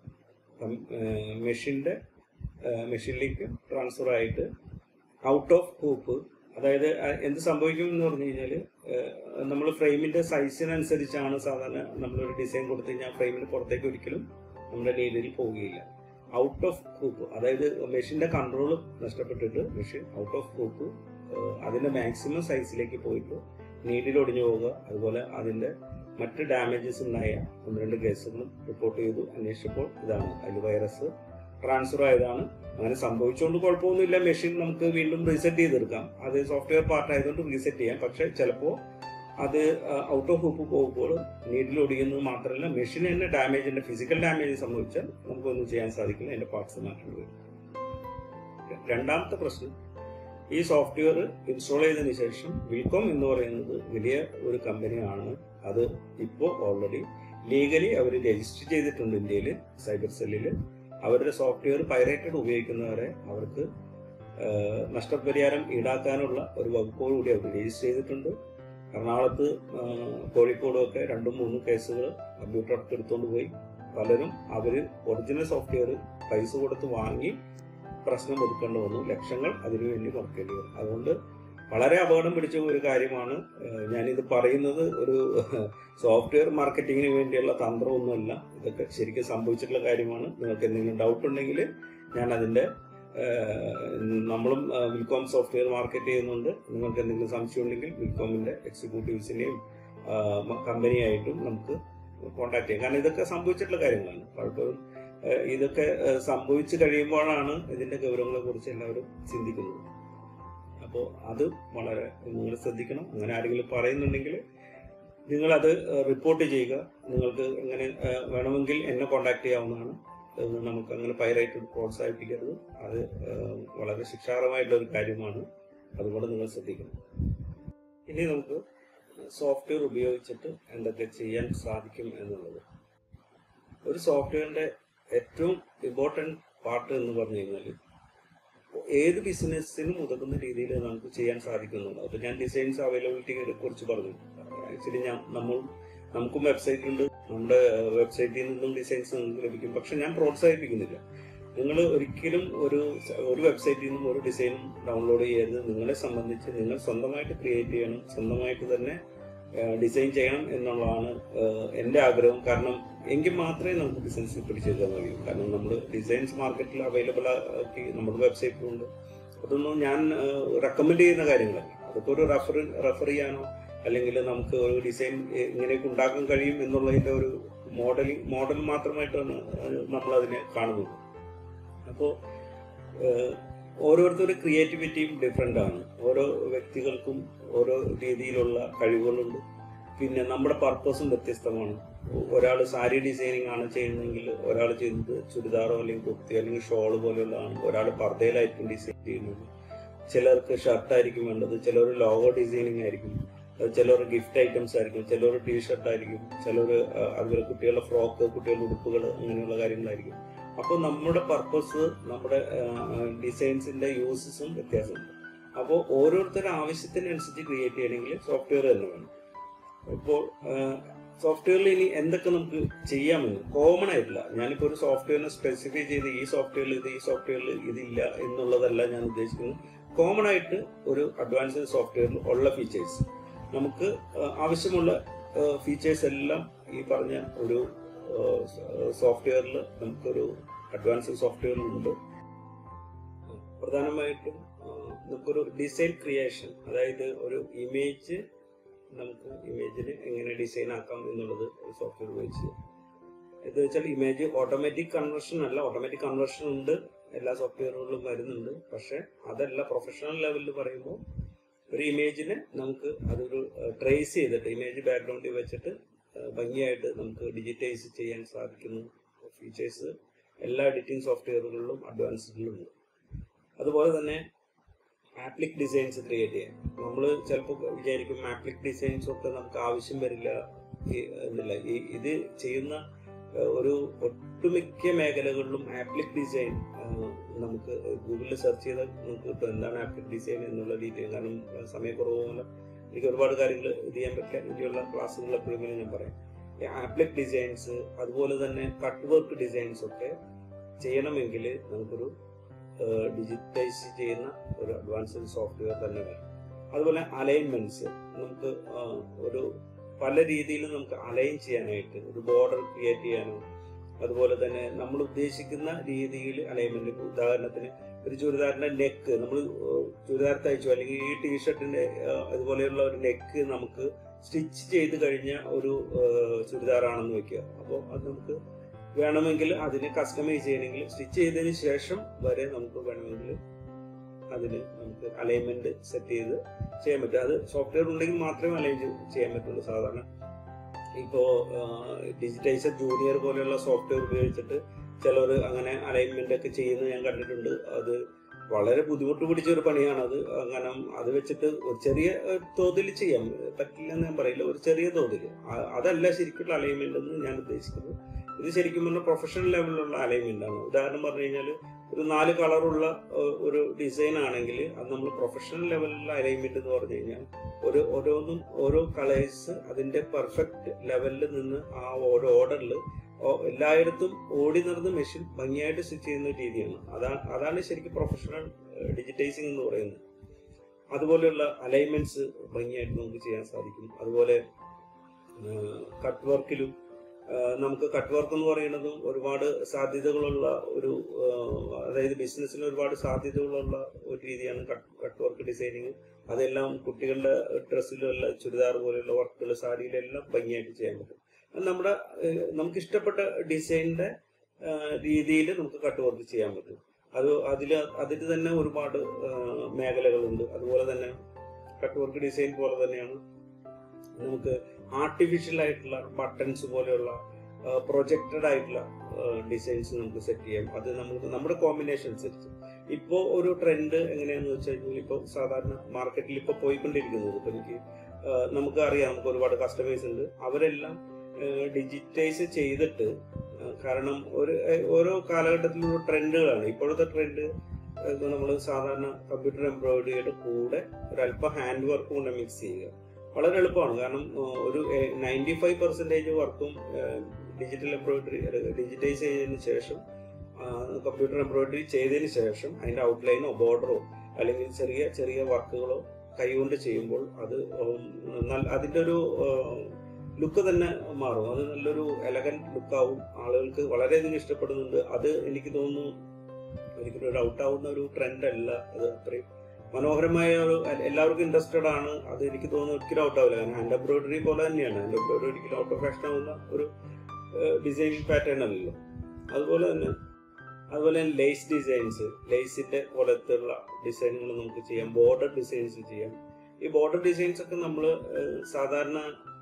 മെഷീൻ്റെ മെഷീനിലേക്ക് ട്രാൻസ്ഫർ ആയിട്ട് ഔട്ട് ഓഫ് ഹൂപ്പ് അതായത് അഹ് എന്ത് സംഭവിക്കും എന്ന് പറഞ്ഞു കഴിഞ്ഞാൽ നമ്മൾ ഫ്രെയിമിന്റെ സൈസിനനുസരിച്ചാണ് സാധാരണ നമ്മളൊരു ഡിസൈൻ കൊടുത്തു കഴിഞ്ഞാൽ ഫ്രെയിമിന് പുറത്തേക്ക് ഒരിക്കലും നമ്മുടെ രീതിയിൽ പോവുകയില്ല ഔട്ട് ഓഫ് ഹൂപ്പ് അതായത് മെഷീന്റെ കൺട്രോൾ നഷ്ടപ്പെട്ടിട്ട് മെഷീൻ ഔട്ട് ഓഫ് ഹൂപ്പ് അതിന്റെ മാക്സിമം സൈസിലേക്ക് പോയിട്ട് നീഡിൽ ഒടിഞ്ഞു പോവുക അതുപോലെ അതിന്റെ മറ്റ് ഡാമേജസ് ഉണ്ടായ ഒന്ന് രണ്ട് കേസുകളും റിപ്പോർട്ട് ചെയ്തു അന്വേഷിച്ചപ്പോൾ ഇതാണ് അതിൽ വൈറസ് ട്രാൻസ്ഫർ ആയതാണ് അങ്ങനെ സംഭവിച്ചുകൊണ്ട് കുഴപ്പമൊന്നുമില്ല മെഷീൻ നമുക്ക് വീണ്ടും റീസെറ്റ് ചെയ്തെടുക്കാം അത് സോഫ്റ്റ്വെയർ പാർട്ട് ആയതുകൊണ്ട് റീസെറ്റ് ചെയ്യാം പക്ഷെ ചിലപ്പോൾ അത് ഔട്ട് ഓഫ് ഹൂപ്പ് പോകുമ്പോൾ നീഡിൽ ഒടിയുന്നത് മാത്രമല്ല മെഷീൻ തന്നെ ഡാമേജിന്റെ ഫിസിക്കൽ ഡാമേജ് സംഭവിച്ചാൽ നമുക്കൊന്നും ചെയ്യാൻ സാധിക്കില്ല അതിന്റെ പാർട്സ് മാറ്റേണ്ടി വരും രണ്ടാമത്തെ പ്രശ്നം ഈ സോഫ്റ്റ്വെയർ ഇൻസ്റ്റാൾ ചെയ്തതിനു ശേഷം വിൽകോം എന്ന് പറയുന്നത് വലിയ ഒരു കമ്പനിയാണ് അത് ഇപ്പോൾ ഓൾറെഡി ലീഗലി അവർ രജിസ്റ്റർ ചെയ്തിട്ടുണ്ട് ഇന്ത്യയിൽ സൈബർ സെല്ലിൽ അവരുടെ സോഫ്റ്റ്വെയർ പൈറേറ്റഡ് ഉപയോഗിക്കുന്നവരെ അവർക്ക് ആഹ്, നഷ്ടപരിഹാരം ഈടാക്കാനുള്ള ഒരു വകുപ്പോട് കൂടി അവർ രജിസ്റ്റർ ചെയ്തിട്ടുണ്ട് എറണാകുളത്ത് ആഹ്, കോഴിക്കോടും ഒക്കെ രണ്ടും മൂന്നും കേസുകൾ കമ്പ്യൂട്ടർ അടുത്ത് എടുത്തുകൊണ്ട് പോയി പലരും അവർ ഒറിജിനൽ സോഫ്റ്റ്വെയർ പൈസ കൊടുത്ത് വാങ്ങി പ്രശ്നം ഒതുക്കേണ്ടി വന്നു ലക്ഷങ്ങൾ അതിനു വേണ്ടി മുടക്കേണ്ടി വന്നു അതുകൊണ്ട് വളരെ അപകടം പിടിച്ച ഒരു കാര്യമാണ് ഏഹ് ഞാനിത് പറയുന്നത് ഒരു സോഫ്റ്റ്വെയർ മാർക്കറ്റിങ്ങിന് വേണ്ടിയുള്ള തന്ത്രമൊന്നുമല്ല ഇതൊക്കെ ശരിക്കും സംഭവിച്ചിട്ടുള്ള കാര്യമാണ് നിങ്ങൾക്ക് എന്തെങ്കിലും ഡൗട്ട് ഉണ്ടെങ്കിൽ ഞാൻ അതിന്റെ ഏഹ് നമ്മളും ഏഹ് വിൽകോം സോഫ്റ്റ്വെയർ മാർക്കറ്റ് ചെയ്യുന്നുണ്ട് നിങ്ങൾക്ക് എന്തെങ്കിലും സംശയം ഉണ്ടെങ്കിൽ വിൽകോമിന്റെ എക്സിക്യൂട്ടീവ്സിനെയും കമ്പനിയായിട്ടും നമുക്ക് കോൺടാക്ട് ചെയ്യാം കാരണം ഇതൊക്കെ സംഭവിച്ചിട്ടുള്ള കാര്യങ്ങളാണ് പലപ്പോഴും ഏഹ് ഇതൊക്കെ ഏഹ് സംഭവിച്ചു കഴിയുമ്പോഴാണ് ഇതിന്റെ ഗൗരവങ്ങളെ കുറിച്ച് എല്ലാവരും ചിന്തിക്കുന്നത് അപ്പോൾ അത് വളരെ നിങ്ങൾ ശ്രദ്ധിക്കണം അങ്ങനെ ആരെങ്കിലും പറയുന്നുണ്ടെങ്കിൽ നിങ്ങൾ അത് റിപ്പോർട്ട് ചെയ്യുക നിങ്ങൾക്ക് എങ്ങനെ ഏഹ് വേണമെങ്കിൽ എന്നെ കോൺടാക്ട് ചെയ്യാവുന്നതാണ് അത് നമുക്ക് അങ്ങനെ പൈറേറ്റ് പ്രോത്സാഹിപ്പിക്കരുത് അത് ഏഹ് വളരെ ശിക്ഷാർഹമായിട്ടുള്ള ഒരു കാര്യമാണ് അതുകൊണ്ട് നിങ്ങൾ ശ്രദ്ധിക്കണം ഇനി നമുക്ക് സോഫ്റ്റ്വെയർ ഉപയോഗിച്ചിട്ട് എന്തൊക്കെ ചെയ്യാൻ സാധിക്കും എന്നുള്ളത് ഒരു സോഫ്റ്റ്വെയറിന്റെ ഏറ്റവും ഇമ്പോർട്ടൻറ്റ് പാർട്ട് എന്ന് പറഞ്ഞു കഴിഞ്ഞാൽ ഏത് ബിസിനസ്സിനും ഉതകുന്ന രീതിയിൽ നമുക്ക് ചെയ്യാൻ സാധിക്കുന്നുണ്ട് അപ്പൊ ഞാൻ ഡിസൈൻസ് അവൈലബിലിറ്റിയെ കുറിച്ച് പറഞ്ഞു ആക്ച്വലി ഞാൻ നമ്മൾ നമുക്കും വെബ്സൈറ്റ് ഉണ്ട് നമ്മുടെ വെബ്സൈറ്റിൽ നിന്നും ഡിസൈൻസ് നിങ്ങൾക്ക് ലഭിക്കും പക്ഷെ ഞാൻ പ്രോത്സാഹിപ്പിക്കുന്നില്ല നിങ്ങൾ ഒരിക്കലും ഒരു ഒരു വെബ്സൈറ്റിൽ നിന്നും ഒരു ഡിസൈനും ഡൗൺലോഡ് ചെയ്യരുത് നിങ്ങളെ സംബന്ധിച്ച് നിങ്ങൾ സ്വന്തമായിട്ട് ക്രിയേറ്റ് ചെയ്യണം സ്വന്തമായിട്ട് തന്നെ ഡിസൈൻ ചെയ്യണം എന്നുള്ളതാണ് ഏഹ്, എൻ്റെ ആഗ്രഹം കാരണം എങ്കിൽ മാത്രമേ നമുക്ക് ബിസിനസ് പിടിച്ചെടുക്കാൻ കഴിയൂ കാരണം നമ്മൾ ഡിസൈൻസ് മാർക്കറ്റിൽ അവൈലബിൾ ആക്കി നമ്മുടെ വെബ്സൈറ്റിലുണ്ട് അതൊന്നും ഞാൻ റെക്കമെൻഡ് ചെയ്യുന്ന കാര്യങ്ങളല്ല അതൊക്കെ ഒരു റെഫർ റെഫർ ചെയ്യാനോ അല്ലെങ്കിൽ നമുക്ക് ഒരു ഡിസൈൻ ഇങ്ങനെയൊക്കെ ഉണ്ടാക്കാൻ കഴിയും എന്നുള്ളതിൻ്റെ ഒരു മോഡലിംഗ് മോഡൽ മാത്രമായിട്ടാണ് നമ്മൾ അതിനെ കാണുന്നത് അപ്പോൾ ഓരോരുത്തരുടെ ക്രിയേറ്റിവിറ്റിയും ഡിഫറെൻ്റ് ആണ് ഓരോ വ്യക്തികൾക്കും ഓരോ രീതിയിലുള്ള കഴിവുകളുണ്ട് പിന്നെ നമ്മുടെ പർപ്പസും വ്യത്യസ്തമാണ് ഒരാൾ സാരി ഡിസൈനിങ് ആണ് ചെയ്യുന്നതെങ്കിൽ ഒരാൾ ചെയ്യുന്നത് ചുരിദാറോ അല്ലെങ്കിൽ കുർത്തി അല്ലെങ്കിൽ ഷോൾ പോലെയുള്ളതാണ് ഒരാൾ പർദ്ദയിലായിരിക്കും ഡിസൈൻ ചെയ്യുന്നത് ചിലർക്ക് ഷർട്ടായിരിക്കും വേണ്ടത് ചിലർ ലോഗോ ഡിസൈനിങ് ആയിരിക്കും അത് ചിലർ ഗിഫ്റ്റ് ഐറ്റംസ് ആയിരിക്കും ചിലർ ടീ ഷർട്ട് ആയിരിക്കും ചിലർ അതുപോലെ കുട്ടികളുടെ ഫ്രോക്ക് കുട്ടികളുടെ ഉടുപ്പുകൾ അങ്ങനെയുള്ള കാര്യങ്ങളായിരിക്കും അപ്പോൾ നമ്മുടെ പർപ്പസ് നമ്മുടെ ഡിസൈൻസിന്റെ യൂസസും വ്യത്യാസമുണ്ട് അപ്പോൾ ഓരോരുത്തരുടെ ആവശ്യത്തിനനുസരിച്ച് ക്രിയേറ്റ് ചെയ്യണമെങ്കിൽ സോഫ്റ്റ്വെയർ തന്നെ വേണം ഇപ്പോൾ സോഫ്റ്റ്വെയറിൽ ഇനി എന്തൊക്കെ നമുക്ക് ചെയ്യാമെന്ന് കോമൺ ആയിട്ടില്ല ഞാനിപ്പോൾ ഒരു സോഫ്റ്റ്വെയറിനെ സ്പെസിഫൈ ചെയ്ത് ഈ സോഫ്റ്റ്വെയറിൽ ഇത് ഈ സോഫ്റ്റ്വെയറിൽ ഇതില്ല എന്നുള്ളതല്ല ഞാൻ ഉദ്ദേശിക്കുന്നത് കോമൺ ആയിട്ട് ഒരു അഡ്വാൻസ്ഡ് സോഫ്റ്റ്വെയറിൽ ഉള്ള ഫീച്ചേഴ്സ് നമുക്ക് ആ, ആവശ്യമുള്ള ഫീച്ചേഴ്സ് എല്ലാം ഈ പറഞ്ഞ ഒരു സോഫ്റ്റ്വെയറിൽ നമുക്കൊരു അഡ്വാൻസ്ഡ് സോഫ്റ്റ്വെയറിലുണ്ട് പ്രധാനമായിട്ടും ആ, നമുക്കൊരു ഡിസൈൻ ക്രിയേഷൻ അതായത് ഒരു ഇമേജ് നമുക്ക് ഇമേജിന് എങ്ങനെ ഡിസൈൻ ആക്കാം എന്നുള്ളത് ഒരു സോഫ്റ്റ്വെയർ ഉപയോഗിച്ച് എന്ന് വെച്ചാൽ ഇമേജ് ഓട്ടോമാറ്റിക് കൺവേർഷൻ അല്ല ഓട്ടോമാറ്റിക് കൺവേർഷൻ ഉണ്ട് എല്ലാ സോഫ്റ്റ്വെയറുകളിലും വരുന്നുണ്ട് പക്ഷെ അതല്ല പ്രൊഫഷണൽ ലെവലിൽ പറയുമ്പോൾ ഒരു ഇമേജിനെ നമുക്ക് അതൊരു ട്രേസ് ചെയ്തിട്ട് ഇമേജ് ബാക്ക്ഗ്രൗണ്ടിൽ വെച്ചിട്ട് ആ, ഭംഗിയായിട്ട് നമുക്ക് ഡിജിറ്റൈസ് ചെയ്യാൻ സാധിക്കുന്ന ഫീച്ചേഴ്സ് എല്ലാ എഡിറ്റിംഗ് സോഫ്റ്റ്വെയറുകളിലും അഡ്വാൻസ്ഡിലുണ്ട് അതുപോലെ തന്നെ ആപ്ലിക് ഡിസൈൻസ് ക്രിയേറ്റ് ചെയ്യാൻ നമ്മൾ ചിലപ്പോൾ വിചാരിക്കും ആപ്ലിക് ഡിസൈൻസ് ഒക്കെ നമുക്ക് ആവശ്യം വരില്ല ഈ- എന്നില്ല ഈ ഇത് ചെയ്യുന്ന ഏഹ്, ഒരു ഒട്ടുമിക്ക മേഖലകളിലും ആപ്ലിക് ഡിസൈൻ നമുക്ക് ഗൂഗിളിൽ സെർച്ച് ചെയ്താൽ നമുക്ക് കിട്ടും എന്താണ് ആപ്ലിക് ഡിസൈൻ എന്നുള്ള ഡീറ്റെയിൽ കാരണം ഏഹ്, സമയക്കുറവ് മൂലം എനിക്ക് ഒരുപാട് കാര്യങ്ങൾ ഇത് ചെയ്യാൻ പറ്റില്ല ഇനിയുള്ള ക്ലാസ്സുകൾ എപ്പോഴെങ്കിലും ഞാൻ പറയാം ഈ ആപ്ലിക് ഡിസൈൻസ് അതുപോലെ തന്നെ കട്ട് വർക്ക് ഡിസൈൻസ് ഒക്കെ ചെയ്യണമെങ്കിൽ നമുക്കൊരു ഡിജിറ്റൈസ് ചെയ്യുന്ന ഒരു അഡ്വാൻസ്ഡ് സോഫ്റ്റ്വെയർ തന്നെ വേണം അതുപോലെ അലൈൻമെന്റ്സ് നമുക്ക് ആ, ഒരു പല രീതിയിലും നമുക്ക് അലൈൻ ചെയ്യാനായിട്ട് ഒരു ബോർഡർ ക്രിയേറ്റ് ചെയ്യാനും അതുപോലെ തന്നെ നമ്മൾ ഉദ്ദേശിക്കുന്ന രീതിയിൽ അലൈൻമെന്റ് ഉദാഹരണത്തിന് ഒരു ചുരിദാറിന്റെ നെക്ക് നമ്മൾ ചുരിദാർ തയ്ച്ചു അല്ലെങ്കിൽ ഈ ടീഷർട്ടിന്റെ അതുപോലെയുള്ള ഒരു നെക്ക് നമുക്ക് സ്റ്റിച്ച് ചെയ്ത് കഴിഞ്ഞ ഒരു ആ, ചുരിദാറാണെന്ന് വെക്കുക അപ്പോൾ അത് നമുക്ക് വേണമെങ്കിൽ അതിനെ കസ്റ്റമൈസ് ചെയ്യണമെങ്കിൽ സ്റ്റിച്ച് ചെയ്തതിന് ശേഷം വരെ നമുക്ക് വേണമെങ്കിൽ അതിന് നമുക്ക് അലൈൻമെന്റ് സെറ്റ് ചെയ്ത് ചെയ്യാൻ പറ്റും അത് സോഫ്റ്റ്വെയർ ഉണ്ടെങ്കിൽ മാത്രമേ അലൈൻ ചെയ്യാൻ പറ്റുള്ളൂ സാധാരണ ഇപ്പോ ഡിജിറ്റൈസർ ജൂനിയർ പോലെയുള്ള സോഫ്റ്റ്വെയർ ഉപയോഗിച്ചിട്ട് ചിലർ അങ്ങനെ അലൈൻമെന്റ് ഒക്കെ ചെയ്യുന്നത് ഞാൻ കണ്ടിട്ടുണ്ട് അത് വളരെ ബുദ്ധിമുട്ട് പിടിച്ച ഒരു പണിയാണ് അത് കാരണം അത് വെച്ചിട്ട് ഒരു ചെറിയ ഏഹ്, തോതിൽ ചെയ്യാം പറ്റില്ല എന്ന് ഞാൻ പറയില്ല ഒരു ചെറിയ തോതിൽ അ- അതല്ല ശരിക്കുള്ള അലൈൻമെന്റ് എന്ന് ഞാൻ ഉദ്ദേശിക്കുന്നത് ഇത് ശരിക്കും പറഞ്ഞാൽ പ്രൊഫഷണൽ ലെവലിലുള്ള അലൈൻമെന്റ് ആണ് ഉദാഹരണം പറഞ്ഞു കഴിഞ്ഞാൽ ഒരു നാല് കളറുള്ള ഏഹ്, ഒരു ഡിസൈൻ ആണെങ്കിൽ അത് നമ്മൾ പ്രൊഫഷണൽ ലെവലിലുള്ള അലൈൻമെന്റ് എന്ന് പറഞ്ഞു കഴിഞ്ഞാൽ ഒരു ഓരോന്നും ഓരോ കളേഴ്സ് അതിന്റെ പെർഫെക്റ്റ് ലെവലിൽ നിന്ന് ആ ഓരോ ഓർഡറിൽ എല്ലായിടത്തും ഓടി നടന്ന് മെഷീൻ ഭംഗിയായിട്ട് സ്റ്റിച്ച് ചെയ്യുന്ന ഒരു രീതിയാണ് അതാണ് അതാണ് ശരിക്കും പ്രൊഫഷണൽ ഡിജിറ്റൈസിങ് എന്ന് പറയുന്നത് അതുപോലെയുള്ള അലൈൻമെന്റ്സ് ഭംഗിയായിട്ട് നമുക്ക് ചെയ്യാൻ സാധിക്കും അതുപോലെ കട്ട് വർക്കിലും നമുക്ക് കട്ട് വർക്ക് എന്ന് പറയുന്നതും ഒരുപാട് സാധ്യതകളുള്ള ഒരു ആ, അതായത് ബിസിനസ്സിന് ഒരുപാട് സാധ്യതകളുള്ള ഒരു രീതിയാണ് കട്ട് വർക്ക് ഡിസൈനിങ് അതെല്ലാം കുട്ടികളുടെ ഡ്രസ്സിലും എല്ലാം ചുരിദാർ പോലെയുള്ള വർക്കുകൾ സാരിയിലെല്ലാം ഭംഗിയായിട്ട് ചെയ്യാൻ പറ്റും അത് നമ്മുടെ ഏഹ്, നമുക്ക് ഇഷ്ടപ്പെട്ട ഡിസൈനിന്റെ രീതിയിൽ നമുക്ക് കട്ട് വർക്ക് ചെയ്യാൻ പറ്റും അത് അതിൽ അതിൽ തന്നെ ഒരുപാട് ആ, മേഖലകളുണ്ട് അതുപോലെ തന്നെ കട്ട് വർക്ക് ഡിസൈൻ പോലെ തന്നെയാണ് നമുക്ക് ആർട്ടിഫിഷ്യൽ ആയിട്ടുള്ള ബട്ടൺസ് പോലെയുള്ള പ്രൊജക്റ്റഡ് ആയിട്ടുള്ള ഡിസൈൻസ് നമുക്ക് സെറ്റ് ചെയ്യാം അത് നമുക്ക് നമ്മുടെ കോമ്പിനേഷൻ അനുസരിച്ച് ഇപ്പോൾ ഒരു ട്രെൻഡ് എങ്ങനെയാന്ന് വെച്ച് കഴിഞ്ഞാൽ ഇപ്പോൾ സാധാരണ മാർക്കറ്റിൽ ഇപ്പോൾ പോയിക്കൊണ്ടിരിക്കുന്നത് ഇപ്പൊ എനിക്ക് ആ, നമുക്ക് അറിയാം നമുക്ക് ഒരുപാട് കസ്റ്റമേഴ്സ് ഉണ്ട് അവരെല്ലാം ഡിജിറ്റൈസ് ചെയ്തിട്ട് ആ, കാരണം ഒരു ഏഹ്, ഓരോ കാലഘട്ടത്തിലുള്ള ട്രെൻഡുകളാണ് ഇപ്പോഴത്തെ ട്രെൻഡ് നമ്മൾ സാധാരണ കമ്പ്യൂട്ടർ എംബ്രോയിഡറിയുടെ കൂടെ ഒരല്പം ഹാൻഡ് വർക്ക് കൊണ്ട് മിക്സ് ചെയ്യുക വളരെ എളുപ്പമാണ് കാരണം ആ, ഒരു നയൻറ്റി ഫൈവ് പെർസെൻറ്റേജ് വർക്കും ഡിജിറ്റൽ എംബ്രോയിഡറി ഡിജിറ്റൈസ് ചെയ്തതിന് ശേഷം കമ്പ്യൂട്ടർ എംബ്രോയിഡറി ചെയ്തതിന് ശേഷം അതിന്റെ ഔട്ട്ലൈനോ ബോർഡറോ അല്ലെങ്കിൽ ചെറിയ ചെറിയ വർക്കുകളോ കൈകൊണ്ട് ചെയ്യുമ്പോൾ അത് ഉം, നല്ല അതിന്റെ ഒരു ലുക്ക് തന്നെ മാറും അത് നല്ലൊരു എലഗൻ ലുക്കാവും ആളുകൾക്ക് വളരെയധികം ഇഷ്ടപ്പെടുന്നുണ്ട് അത് എനിക്ക് തോന്നുന്നു ഒരിക്കലും ഒരു ഔട്ട് ആവുന്ന ഒരു ട്രെൻഡ് അല്ല അത് അത്രയും മനോഹരമായ ഒരു എ- എല്ലാവർക്കും ഇൻട്രസ്റ്റഡ് ആണ് അത് എനിക്ക് തോന്നുന്നു ഒരിക്കലും ഔട്ട് ആവില്ല കാരണം ഹാൻഡ് എംബ്രോയിഡറി പോലെ തന്നെയാണ് ഹാൻഡ് എംബ്രോയിഡറി ഒരിക്കലും ഔട്ട് ഓഫ് ഫാഷൻ ആവുന്ന ഒരു ഡിസൈനിങ് പാറ്റേൺ അല്ലല്ലോ അതുപോലെ തന്നെ അതുപോലെ തന്നെ ലേസ് ഡിസൈൻസ് ലേസിന്റെ പോലത്തുള്ള ഡിസൈനുകൾ നമുക്ക് ചെയ്യാം ബോർഡർ ഡിസൈൻസ് ചെയ്യാം ഈ ബോർഡർ ഡിസൈൻസ് ഒക്കെ നമ്മൾ സാധാരണ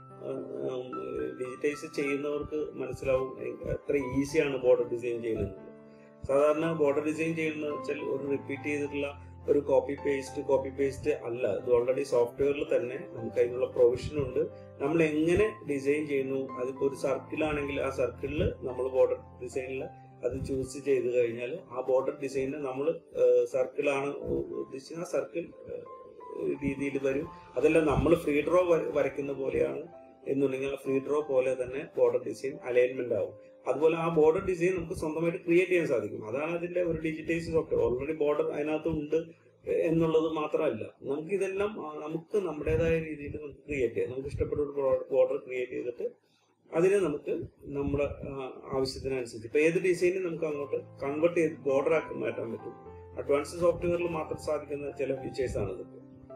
ഡിജിറ്റൈസ് ചെയ്യുന്നവർക്ക് മനസ്സിലാവും എ- എത്ര ഈസിയാണ് ബോർഡർ ഡിസൈൻ ചെയ്യുന്നത് സാധാരണ ബോർഡർ ഡിസൈൻ ചെയ്യുന്ന വെച്ചാൽ ഒരു റിപ്പീറ്റ് ചെയ്തിട്ടുള്ള ഒരു കോപ്പി പേസ്റ്റ് കോപ്പി പേസ്റ്റ് അല്ല ഇത് ഓൾറെഡി സോഫ്റ്റ്വെയറിൽ തന്നെ നമുക്ക് അതിനുള്ള പ്രൊവിഷൻ ഉണ്ട് നമ്മൾ എങ്ങനെ ഡിസൈൻ ചെയ്യുന്നു അതിപ്പോ ഒരു സർക്കിൾ ആണെങ്കിൽ ആ സർക്കിളിൽ നമ്മൾ ബോർഡർ ഡിസൈനിൽ അത് ചൂസ് ചെയ്ത് കഴിഞ്ഞാൽ ആ ബോർഡർ ഡിസൈനിൽ നമ്മൾ സർക്കിളാണ് ഉദ്ദേശിക്കുന്ന ആ സർക്കിൾ രീതിയിൽ വരും അതെല്ലാം നമ്മൾ ഫ്രീ ഡ്രോ വരയ്ക്കുന്ന പോലെയാണ് എന്നുണ്ടെങ്കിൽ ഫ്രീ ഡ്രോ പോലെ തന്നെ ബോർഡർ ഡിസൈൻ അലൈൻമെന്റ് ആവും അതുപോലെ ആ ബോർഡർ ഡിസൈൻ നമുക്ക് സ്വന്തമായിട്ട് ക്രിയേറ്റ് ചെയ്യാൻ സാധിക്കും അതാണ് അതിന്റെ ഒരു ഡിജിറ്റൈസ് സോഫ്റ്റ്വെയർ ഓൾറെഡി ബോർഡർ അതിനകത്ത് ഉണ്ട് എന്നുള്ളത് മാത്രമല്ല നമുക്ക് ഇതെല്ലാം ആ, നമുക്ക് നമ്മുടേതായ രീതിയിൽ നമുക്ക് ക്രിയേറ്റ് ചെയ്യാം നമുക്ക് ഇഷ്ടപ്പെട്ട ഒരു ബോർഡർ ക്രിയേറ്റ് ചെയ്തിട്ട് അതിനെ നമുക്ക് നമ്മുടെ ആ, ആവശ്യത്തിനനുസരിച്ച് ഇപ്പൊ ഏത് ഡിസൈനും നമുക്ക് അങ്ങോട്ട് കൺവേർട്ട് ചെയ്ത് ബോർഡർ ആക്കി മാറ്റാൻ പറ്റും അഡ്വാൻസ് സോഫ്റ്റ്വെയറിൽ മാത്രം സാധിക്കുന്ന ചില ഫീച്ചേഴ്സ് ആണ് ഇതൊക്കെ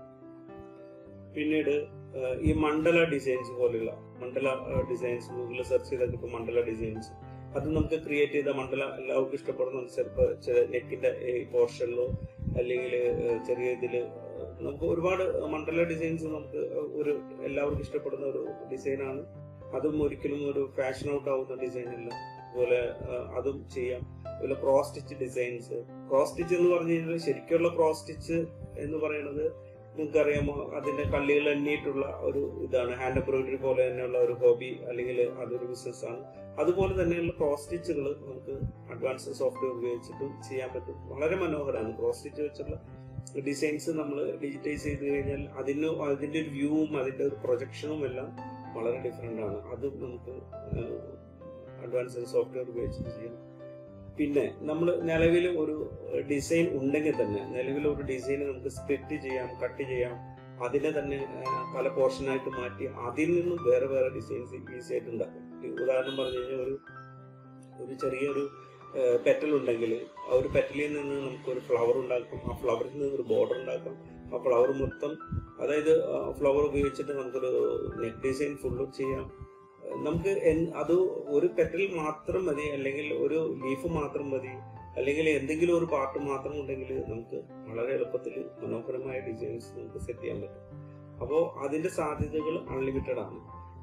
പിന്നീട് ആ, ഈ മണ്ഡല ഡിസൈൻസ് പോലെയുള്ള മണ്ഡല ഡിസൈൻസ് ഗൂഗിളിൽ സെർച്ച് ചെയ്താൽ കിട്ടും മണ്ഡല ഡിസൈൻസ് അത് നമുക്ക് ക്രിയേറ്റ് ചെയ്ത മണ്ഡല എല്ലാവർക്കും ഇഷ്ടപ്പെടുന്ന ചിലപ്പോൾ നെക്കിന്റെ പോർഷനിലോ അല്ലെങ്കിൽ ചെറിയ ഇതില് നമുക്ക് ഒരുപാട് മണ്ഡല ഡിസൈൻസ് നമുക്ക് ഒരു എല്ലാവർക്കും ഇഷ്ടപ്പെടുന്ന ഒരു ഡിസൈനാണ് അതും ഒരിക്കലും ഒരു ഫാഷൻ ഔട്ട് ആവുന്ന ഡിസൈൻ അല്ല അതുപോലെ ആ, അതും ചെയ്യാം അതുപോലെ cross stitch designs cross stitch എന്ന് പറഞ്ഞു കഴിഞ്ഞാൽ ശരിക്കുള്ള ക്രോസ് സ്റ്റിച്ച് എന്ന് പറയുന്നത് നിങ്ങൾക്കറിയാമോ അതിന്റെ കള്ളികൾ എണ്ണിയിട്ടുള്ള ഒരു ഇതാണ് ഹാൻഡ് എംബ്രോയിഡറി പോലെ തന്നെയുള്ള ഒരു ഹോബി അല്ലെങ്കിൽ അതൊരു ബിസിനസ് ആണ് അതുപോലെ തന്നെയുള്ള ക്രോസ് സ്റ്റിച്ചുകൾ നമുക്ക് അഡ്വാൻസ് സോഫ്റ്റ്വെയർ ഉപയോഗിച്ചിട്ടും ചെയ്യാൻ പറ്റും വളരെ മനോഹരമാണ് ക്രോസ് സ്റ്റിച്ച് വെച്ചുള്ള ഡിസൈൻസ് നമ്മൾ ഡിജിറ്റൈസ് ചെയ്ത് കഴിഞ്ഞാൽ അതിന് അതിന്റെ ഒരു വ്യൂവും അതിന്റെ ഒരു പ്രൊജക്ഷനും എല്ലാം വളരെ ഡിഫറെന്റ് ആണ് അതും നമുക്ക് അഡ്വാൻസ് സോഫ്റ്റ്വെയർ ഉപയോഗിച്ചിട്ട് ചെയ്യാം പിന്നെ നമ്മൾ നിലവിൽ ഒരു ഡിസൈൻ ഉണ്ടെങ്കിൽ തന്നെ നിലവിൽ ഒരു ഡിസൈൻ നമുക്ക് സ്പ്ലിറ്റ് ചെയ്യാം കട്ട് ചെയ്യാം അതിനെ തന്നെ ആ, പല പോർഷനായിട്ട് മാറ്റി അതിൽ നിന്നും വേറെ വേറെ ഡിസൈൻസ് ഈസി ആയിട്ട് ഉണ്ടാക്കും ഉദാഹരണം പറഞ്ഞു കഴിഞ്ഞാൽ ഒരു ഒരു ചെറിയൊരു പെറ്റൽ ഉണ്ടെങ്കിൽ ആ ഒരു പെറ്റലിൽ നിന്ന് നമുക്ക് ഒരു ഫ്ലവർ ഉണ്ടാക്കും ആ ഫ്ലവറിൽ നിന്ന് ഒരു ബോർഡർ ഉണ്ടാക്കാം ആ ഫ്ലവർ മൊത്തം അതായത് ഫ്ലവർ ഉപയോഗിച്ചിട്ട് നമുക്കൊരു നെക്ക് ഡിസൈൻ ഫുള്ളും ചെയ്യാം ഏഹ് നമുക്ക് എൻ- അത് ഒരു പെറ്റൽ മാത്രം മതി അല്ലെങ്കിൽ ഒരു ലീഫ് മാത്രം മതി അല്ലെങ്കിൽ എന്തെങ്കിലും ഒരു പാർട്ട് മാത്രം ഉണ്ടെങ്കിൽ നമുക്ക് വളരെ എളുപ്പത്തിൽ മനോഹരമായ ഡിസൈൻസ് നമുക്ക് സെറ്റ് ചെയ്യാൻ പറ്റും അപ്പോൾ അതിന്റെ സാധ്യതകൾ അൺലിമിറ്റഡ് ആണ്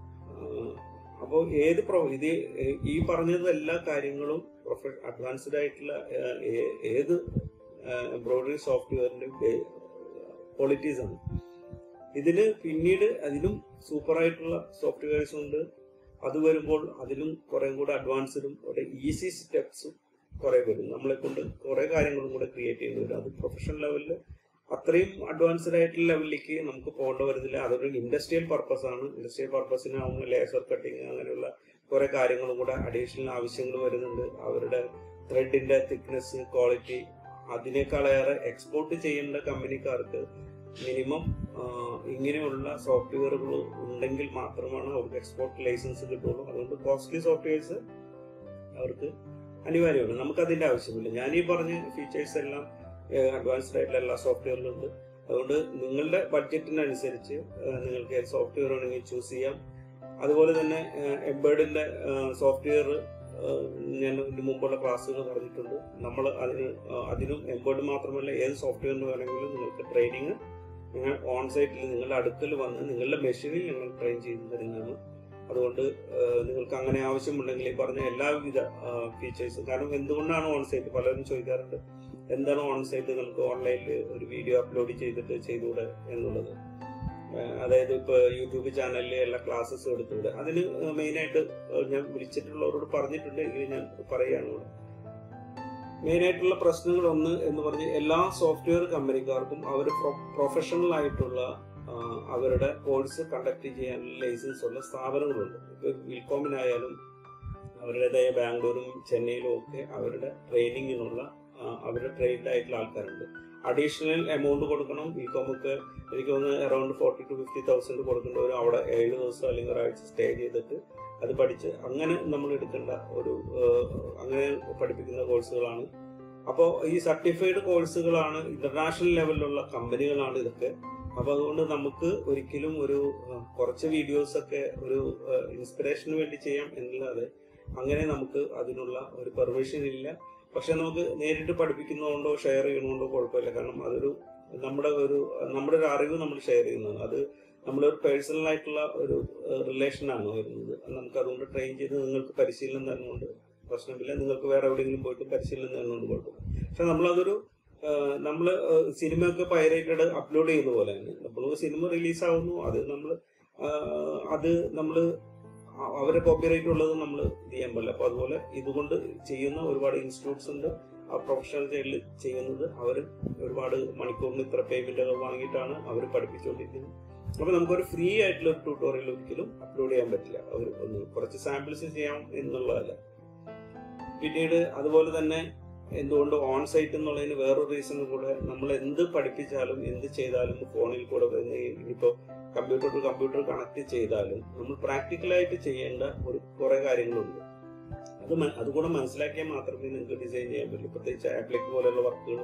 അപ്പോൾ ഏത് പ്രൊ ഇത് ഏ- ഈ പറഞ്ഞത് എല്ലാ കാര്യങ്ങളും അഡ്വാൻസ്ഡ് ആയിട്ടുള്ള ഏഹ്, ഏ- ഏത് എംബ്രോയിഡറി സോഫ്റ്റ്വെയറിന്റെ ക്വാളിറ്റീസ് ആണ് ഇതിന് പിന്നീട് അതിലും സൂപ്പർ ആയിട്ടുള്ള സോഫ്റ്റ്വെയർസ് ഉണ്ട് അത് വരുമ്പോൾ അതിലും കുറെ കൂടെ അഡ്വാൻസ്ഡും ഒരു ഈസി സ്റ്റെപ്സും കുറെ വരും നമ്മളെ കൊണ്ട് കുറെ കാര്യങ്ങളും കൂടെ ക്രിയേറ്റ് ചെയ്യേണ്ടി വരും അത് പ്രൊഫഷണൽ ലെവലിൽ അത്രയും അഡ്വാൻസ്ഡ് ആയിട്ടുള്ള ലെവലിലേക്ക് നമുക്ക് പോകേണ്ട വരുന്നില്ല അതൊരു ഇൻഡസ്ട്രിയൽ പർപ്പസ് ആണ് ഇൻഡസ്ട്രിയൽ പർപ്പസിനാവുമ്പോൾ ലേസർ കട്ടിങ് അങ്ങനെയുള്ള കുറെ കാര്യങ്ങളും കൂടെ അഡീഷണൽ ആവശ്യങ്ങൾ വരുന്നുണ്ട് അവരുടെ ത്രെഡിന്റെ തിക്നെസ് ക്വാളിറ്റി അതിനേക്കാളേറെ എക്സ്പോർട്ട് ചെയ്യേണ്ട കമ്പനിക്കാർക്ക് മിനിമം ഇങ്ങനെയുള്ള സോഫ്റ്റ്വെയറുകൾ ഉണ്ടെങ്കിൽ മാത്രമാണ് അവർക്ക് എക്സ്പോർട്ട് ലൈസൻസ് കിട്ടുള്ളൂ അതുകൊണ്ട് കോസ്റ്റ്ലി സോഫ്റ്റ്വെയർസ് അവർക്ക് അനിവാര്യമാണ് നമുക്ക് അതിന്റെ ആവശ്യമില്ല ഞാൻ ഈ പറഞ്ഞ ഫീച്ചേഴ്സ് എല്ലാം അഡ്വാൻസ്ഡ് ആയിട്ടുള്ള എല്ലാ സോഫ്റ്റ്വെയറിലും ഉണ്ട് അതുകൊണ്ട് നിങ്ങളുടെ ബഡ്ജറ്റിനനുസരിച്ച് നിങ്ങൾക്ക് ഏത് സോഫ്റ്റ്വെയർ വേണമെങ്കിൽ ചൂസ് ചെയ്യാം അതുപോലെ തന്നെ എംബേർഡിന്റെ സോഫ്റ്റ്വെയർ ഞാൻ ഇതിന് മുമ്പുള്ള ക്ലാസ്സുകൾ പറഞ്ഞിട്ടുണ്ട് നമ്മൾ അതിന് അതിനും എംബേർഡ് മാത്രമല്ല ഏത് സോഫ്റ്റ്വെയറിന് വേണമെങ്കിലും നിങ്ങൾക്ക് ട്രെയിനിങ് നിങ്ങൾ ഓൺ സൈറ്റിൽ നിങ്ങളുടെ അടുക്കൽ വന്ന് നിങ്ങളുടെ മെഷീനിൽ ഞങ്ങൾ ട്രെയിൻ ചെയ്തു തരുന്നതാണ് അതുകൊണ്ട് നിങ്ങൾക്ക് അങ്ങനെ ആവശ്യമുണ്ടെങ്കിൽ ഈ പറഞ്ഞ എല്ലാവിധ ഫീച്ചേഴ്സും കാരണം എന്തുകൊണ്ടാണ് ഓൺ സൈറ്റ് പലരും ചോദിക്കാറുണ്ട് എന്താണ് ഓൺ സൈറ്റ് നമുക്ക് ഓൺലൈനിൽ ഒരു വീഡിയോ അപ്ലോഡ് ചെയ്തിട്ട് ചെയ്തുകൂടെ എന്നുള്ളത് അതായത് ഇപ്പൊ യൂട്യൂബ് ചാനലിൽ എല്ലാ ക്ലാസ്സസ് എടുത്തുകൂടെ അതിന് മെയിനായിട്ട് ഞാൻ വിളിച്ചിട്ടുള്ളവരോട് പറഞ്ഞിട്ടുണ്ട് എങ്കിൽ ഞാൻ പറയുകയാണ് ഇവിടെ മെയിനായിട്ടുള്ള പ്രശ്നങ്ങൾ ഒന്ന് എന്ന് പറഞ്ഞ് എല്ലാ സോഫ്റ്റ്വെയർ കമ്പനിക്കാർക്കും അവർ പ്രൊഫഷണൽ ആയിട്ടുള്ള അവരുടെ കോഴ്സ് കണ്ടക്ട് ചെയ്യാനുള്ള ലൈസൻസ് ഉള്ള സ്ഥാപനങ്ങളുണ്ട് ഇപ്പൊ വിൽകോമിനായാലും അവരുടേതായ ബാംഗ്ലൂരും ചെന്നൈയിലും ഒക്കെ അവരുടെ ട്രെയിനിങ്ങിനുള്ള അവരുടെ ട്രെയിൻഡ് ആയിട്ടുള്ള ആൾക്കാരുണ്ട് അഡീഷണൽ എമൗണ്ട് കൊടുക്കണം വിൽകോമൊക്കെ എനിക്ക് തോന്നുന്നു around forty to fifty thousand കൊടുക്കേണ്ടവർ അവിടെ ഏഴ് ദിവസം അല്ലെങ്കിൽ ഒരാഴ്ച സ്റ്റേ ചെയ്തിട്ട് അത് പഠിച്ച് അങ്ങനെ നമ്മൾ എടുക്കേണ്ട ഒരു അങ്ങനെ പഠിപ്പിക്കുന്ന കോഴ്സുകളാണ് അപ്പോൾ ഈ സർട്ടിഫൈഡ് കോഴ്സുകളാണ് ഇന്റർനാഷണൽ ലെവലിലുള്ള കമ്പനികളാണ് ഇതൊക്കെ അപ്പൊ അതുകൊണ്ട് നമുക്ക് ഒരിക്കലും ഒരു കുറച്ച് വീഡിയോസ് ഒക്കെ ഒരു ഇൻസ്പിറേഷന് വേണ്ടി ചെയ്യാം എന്നല്ലാതെ അങ്ങനെ നമുക്ക് അതിനുള്ള ഒരു പെർമിഷൻ ഇല്ല പക്ഷെ നമുക്ക് നേരിട്ട് പഠിപ്പിക്കുന്നതുകൊണ്ടോ ഷെയർ ചെയ്യുന്നതുകൊണ്ടോ കുഴപ്പമില്ല കാരണം അതൊരു നമ്മുടെ ഒരു നമ്മുടെ ഒരു അറിവ് നമ്മൾ ഷെയർ ചെയ്യുന്നതാണ് അത് നമ്മളൊരു പേഴ്സണൽ ആയിട്ടുള്ള ഒരു റിലേഷനാണ് വരുന്നത് നമുക്ക് അതുകൊണ്ട് ട്രെയിൻ ചെയ്ത് നിങ്ങൾക്ക് പരിശീലനം തരുന്നുണ്ട് പ്രശ്നമില്ല നിങ്ങൾക്ക് വേറെ എവിടെയെങ്കിലും പോയിട്ട് പരിശീലനം തരുന്നുണ്ട് കുഴപ്പമില്ല പക്ഷെ നമ്മളതൊരു നമ്മൾ സിനിമയൊക്കെ പൈറേറ്റഡ് അപ്ലോഡ് ചെയ്യുന്ന പോലെ തന്നെ നമ്മൾ സിനിമ റിലീസ് ആവുന്നു അത് നമ്മൾ അത് നമ്മൾ അവരെ കോപ്പിറൈറ്റ് ഉള്ളത് നമ്മൾ ഇത് ചെയ്യാൻ പാടില്ല അപ്പൊ അതുപോലെ ഇതുകൊണ്ട് ചെയ്യുന്ന ഒരുപാട് ഇൻസ്റ്റിറ്റ്യൂട്ട്സ് ഉണ്ട് ആ പ്രൊഫഷണൽ സൈഡിൽ ചെയ്യുന്നത് അവർ ഒരുപാട് മണിക്കൂറിന് ഇത്ര പേയ്മെന്റ് വാങ്ങിയിട്ടാണ് അവർ പഠിപ്പിച്ചുകൊണ്ടിരിക്കുന്നത് അപ്പൊ നമുക്കൊരു ഫ്രീ ആയിട്ടുള്ള ഒരു ട്യൂട്ടോറിയൽ ഒരിക്കലും അപ്ലോഡ് ചെയ്യാൻ പറ്റില്ല ഒരു ഒന്ന് കുറച്ച് സാമ്പിൾസ് ചെയ്യാം എന്നുള്ളതല്ല പിന്നീട് അതുപോലെ തന്നെ എന്തുകൊണ്ട് ഓൺ സൈറ്റ് എന്നുള്ളതിന് വേറൊരു റീസൺ കൂടെ നമ്മൾ എന്ത് പഠിപ്പിച്ചാലും എന്ത് ചെയ്താലും ഫോണിൽ കൂടെ ഇനിയിപ്പോ കമ്പ്യൂട്ടർ ടു കമ്പ്യൂട്ടർ കണക്ട് ചെയ്താലും നമ്മൾ പ്രാക്ടിക്കലായിട്ട് ചെയ്യേണ്ട ഒരു കുറെ കാര്യങ്ങളുണ്ട് അത് അതുകൂടെ മനസ്സിലാക്കിയാൽ മാത്രമേ നിങ്ങൾക്ക് ഡിസൈൻ ചെയ്യാൻ പറ്റൂ പ്രത്യേകിച്ച് ആപ്ലിക് പോലെയുള്ള വർക്കുകൾ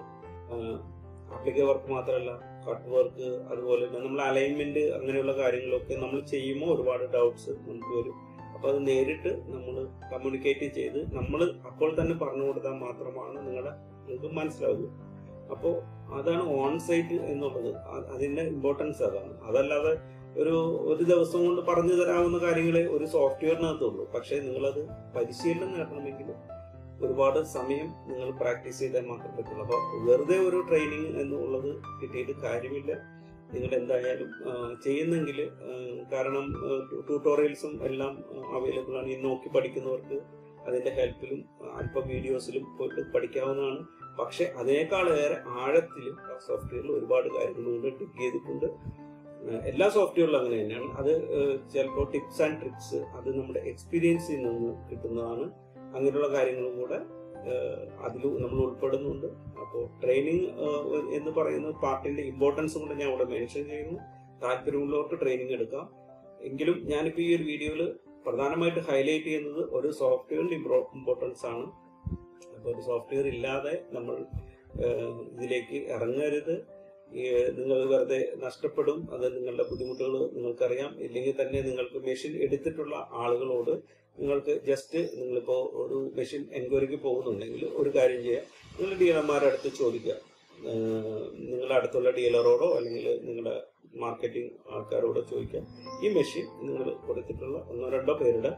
ആപ്ലിക്ക വർക്ക് മാത്രമല്ല കട്ട് വർക്ക് അതുപോലെ തന്നെ നമ്മൾ അലൈൻമെന്റ് അങ്ങനെയുള്ള കാര്യങ്ങളൊക്കെ നമ്മൾ ചെയ്യുമ്പോൾ ഒരുപാട് ഡൗട്ട്സ് നമുക്ക് വരും അപ്പൊ അത് നേരിട്ട് നമ്മൾ കമ്മ്യൂണിക്കേറ്റ് ചെയ്ത് നമ്മൾ അപ്പോൾ തന്നെ പറഞ്ഞു കൊടുത്താൽ മാത്രമാണ് നിങ്ങളുടെ നിങ്ങൾക്ക് മനസ്സിലാവുക അപ്പോൾ അതാണ് ഓൺ സൈറ്റ് എന്നുള്ളത് അതിന്റെ ഇമ്പോർട്ടൻസ് അതാണ് അതല്ലാതെ ഒരു ഒരു ദിവസം കൊണ്ട് പറഞ്ഞു തരാവുന്ന കാര്യങ്ങളെ ഒരു സോഫ്റ്റ്വെയറിനകത്തുള്ളൂ പക്ഷേ നിങ്ങളത് പരിശീലനം നേടണമെങ്കിൽ ഒരുപാട് സമയം നിങ്ങൾ പ്രാക്ടീസ് ചെയ്താൽ മാത്രം പറ്റുള്ളൂ അപ്പോൾ വെറുതെ ഒരു ട്രെയിനിങ് എന്നുള്ളത് കിട്ടിയിട്ട് കാര്യമില്ല നിങ്ങൾ എന്തായാലും ചെയ്യുന്നെങ്കിൽ കാരണം ട്യൂട്ടോറിയൽസും എല്ലാം അവൈലബിൾ ആണ് ഈ നോക്കി പഠിക്കുന്നവർക്ക് അതിന്റെ ഹെൽപ്പിലും അല്പം വീഡിയോസിലും പോയിട്ട് പഠിക്കാവുന്നതാണ് പക്ഷെ അതിനേക്കാൾ ഏറെ ആഴത്തിലും സോഫ്റ്റ്വെയറിൽ ഒരുപാട് കാര്യങ്ങളുണ്ട് ടിക്ക് ചെയ്തിട്ടുണ്ട് എല്ലാ സോഫ്റ്റ്വെയറിലും അങ്ങനെ തന്നെയാണ് അത് ചിലപ്പോൾ ടിപ്സ് ആൻഡ് ട്രിക്സ് അത് നമ്മുടെ എക്സ്പീരിയൻസിൽ നിന്ന് കിട്ടുന്നതാണ് അങ്ങനെയുള്ള കാര്യങ്ങളും കൂടെ അതിൽ നമ്മൾ ഉൾപ്പെടുന്നുണ്ട് അപ്പോൾ ട്രെയിനിങ് എന്ന് പറയുന്ന പാർട്ടിന്റെ ഇമ്പോർട്ടൻസ് കൊണ്ട് ഞാൻ ഇവിടെ മെൻഷൻ ചെയ്യുന്നു താല്പര്യമുള്ളവർക്ക് ട്രെയിനിങ് എടുക്കാം എങ്കിലും ഞാനിപ്പോൾ ഈ ഒരു വീഡിയോയിൽ പ്രധാനമായിട്ട് ഹൈലൈറ്റ് ചെയ്യുന്നത് ഒരു സോഫ്റ്റ്വെയറിന്റെ ഇമ്പോർട്ടൻസ് ആണ് അപ്പോൾ ഒരു സോഫ്റ്റ്വെയർ ഇല്ലാതെ നമ്മൾ ഇതിലേക്ക് ഇറങ്ങരുത് നിങ്ങൾ വെറുതെ നഷ്ടപ്പെടും അത് നിങ്ങളുടെ ബുദ്ധിമുട്ടുകൾ നിങ്ങൾക്കറിയാം ഇല്ലെങ്കിൽ തന്നെ നിങ്ങൾക്ക് മെഷീൻ എടുത്തിട്ടുള്ള ആളുകളോട് നിങ്ങൾക്ക് ജസ്റ്റ് നിങ്ങളിപ്പോൾ ഒരു മെഷീൻ എൻക്വയറിക്ക് പോകുന്നുണ്ടെങ്കിൽ ഒരു കാര്യം ചെയ്യാം നിങ്ങൾ ഡീലർമാരുടെ അടുത്ത് ചോദിക്കുക നിങ്ങളുടെ അടുത്തുള്ള ഡീലറോടോ അല്ലെങ്കിൽ നിങ്ങളുടെ മാർക്കറ്റിംഗ് ആൾക്കാരോടോ ചോദിക്കാം ഈ മെഷീൻ നിങ്ങൾ കൊടുത്തിട്ടുള്ള ഒന്നോ രണ്ടോ പേരുടെ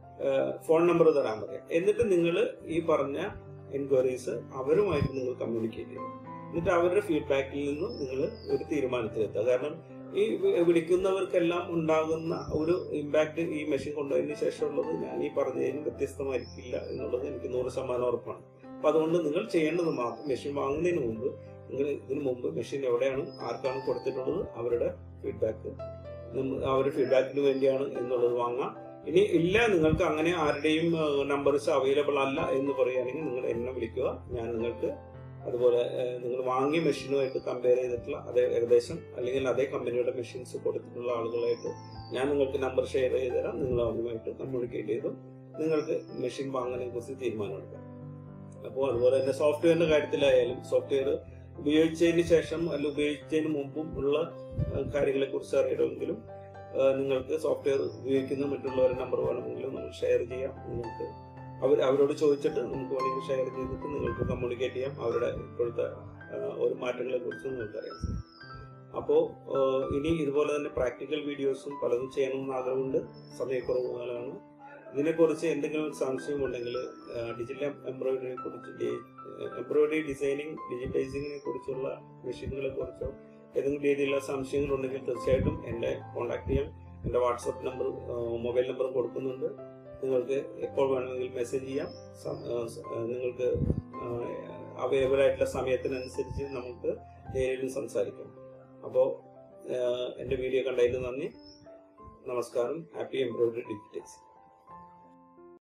ഫോൺ നമ്പർ തരാൻ പറയാം എന്നിട്ട് നിങ്ങൾ ഈ പറഞ്ഞ എൻക്വയറീസ് അവരുമായിട്ട് നിങ്ങൾ കമ്മ്യൂണിക്കേറ്റ് ചെയ്യണം എന്നിട്ട് അവരുടെ ഫീഡ്ബാക്കിൽ നിന്നും നിങ്ങൾ ഒരു തീരുമാനത്തിലെത്തുക കാരണം ഈ വിളിക്കുന്നവർക്കെല്ലാം ഉണ്ടാകുന്ന ഒരു ഇമ്പാക്ട് ഈ മെഷീൻ കൊണ്ടുപോയതിനു ശേഷമുള്ളത് ഞാൻ ഈ പറഞ്ഞതിന് വ്യത്യസ്തമായിരിക്കില്ല എന്നുള്ളത് എനിക്ക് നൂറ് ശതമാനം ഉറപ്പാണ് അപ്പൊ അതുകൊണ്ട് നിങ്ങൾ ചെയ്യേണ്ടത് മാത്രം മെഷീൻ വാങ്ങുന്നതിന് മുമ്പ് നിങ്ങൾ ഇതിനു മുമ്പ് മെഷീൻ എവിടെയാണ് ആർക്കാണ് കൊടുത്തിട്ടുള്ളത് അവരുടെ ഫീഡ്ബാക്ക് അവരുടെ ഫീഡ്ബാക്കിന് വേണ്ടിയാണ് എന്നുള്ളത് വാങ്ങാം ഇനി ഇല്ല നിങ്ങൾക്ക് അങ്ങനെ ആരുടെയും നമ്പേഴ്സ് അവൈലബിൾ അല്ല എന്ന് പറയുകയാണെങ്കിൽ നിങ്ങൾ എന്നെ വിളിക്കുക ഞാൻ നിങ്ങൾക്ക് അതുപോലെ നിങ്ങൾ വാങ്ങിയ മെഷീനുമായിട്ട് കമ്പയർ ചെയ്തിട്ടുള്ള അതേ ഏകദേശം അല്ലെങ്കിൽ അതേ കമ്പനിയുടെ മെഷീൻസ് കൊടുത്തിട്ടുള്ള ആളുകളായിട്ട് ഞാൻ നിങ്ങൾക്ക് നമ്പർ ഷെയർ ചെയ്ത് തരാം നിങ്ങൾ അവരുമായിട്ട് കമ്മ്യൂണിക്കേറ്റ് ചെയ്തു നിങ്ങൾക്ക് മെഷീൻ വാങ്ങുന്നതിനെ കുറിച്ച് തീരുമാനമെടുക്കാം അപ്പോൾ അതുപോലെ തന്നെ സോഫ്റ്റ്വെയറിന്റെ കാര്യത്തിലായാലും സോഫ്റ്റ്വെയർ ഉപയോഗിച്ചതിന് ശേഷം അല്ല ഉപയോഗിച്ചതിന് മുമ്പും ഉള്ള കാര്യങ്ങളെ കുറിച്ച് അറിയണമെങ്കിലും ആ, നിങ്ങൾക്ക് സോഫ്റ്റ്വെയർ ഉപയോഗിക്കുന്ന മറ്റുള്ളവരുടെ നമ്പർ വേണമെങ്കിലും നമ്മൾ ഷെയർ ചെയ്യാം നിങ്ങൾക്ക് അവർ അവരോട് ചോദിച്ചിട്ട് നമുക്ക് വേണമെങ്കിൽ ഷെയർ ചെയ്തിട്ട് നിങ്ങൾക്ക് കമ്മ്യൂണിക്കേറ്റ് ചെയ്യാം അവരുടെ ഇപ്പോഴത്തെ ആ, ഒരു മാറ്റങ്ങളെ കുറിച്ച് നിങ്ങൾക്ക് അറിയാം അപ്പോൾ ഇനി ഇതുപോലെ തന്നെ പ്രാക്ടിക്കൽ വീഡിയോസും പലതും ചെയ്യണമെന്ന് ആഗ്രഹമുണ്ട് സമയക്കുറവ് മൂലമാണ് ഇതിനെക്കുറിച്ച് എന്തെങ്കിലും ഒരു സംശയം ഉണ്ടെങ്കിൽ ഡിജിറ്റൽ എംബ്രോയിഡറിയെ കുറിച്ച് എംബ്രോയിഡറി ഡിസൈനിങ് ഡിജിറ്റൈസിങ്ങിനെ കുറിച്ചുള്ള മെഷീനുകളെ കുറിച്ചോ ഏതെങ്കിലും രീതിയിലുള്ള സംശയങ്ങൾ ഉണ്ടെങ്കിൽ തീർച്ചയായിട്ടും എന്നെ കോൺടാക്ട് ചെയ്യാം എൻ്റെ വാട്സപ്പ് നമ്പർ മൊബൈൽ നമ്പർ കൊടുക്കുന്നുണ്ട് നിങ്ങൾക്ക് എപ്പോൾ വേണമെങ്കിൽ മെസ്സേജ് ചെയ്യാം സം- ആ, സ- ആ, നിങ്ങൾക്ക് അവൈലബിൾ ആയിട്ടുള്ള സമയത്തിനനുസരിച്ച് നമുക്ക് നേരിൽ സംസാരിക്കാം അപ്പോൾ എൻ്റെ വീഡിയോ കണ്ടതിന് നന്ദി നമസ്കാരം ഹാപ്പി എംബ്രോയിഡറി ഡിജിറ്റൈസ്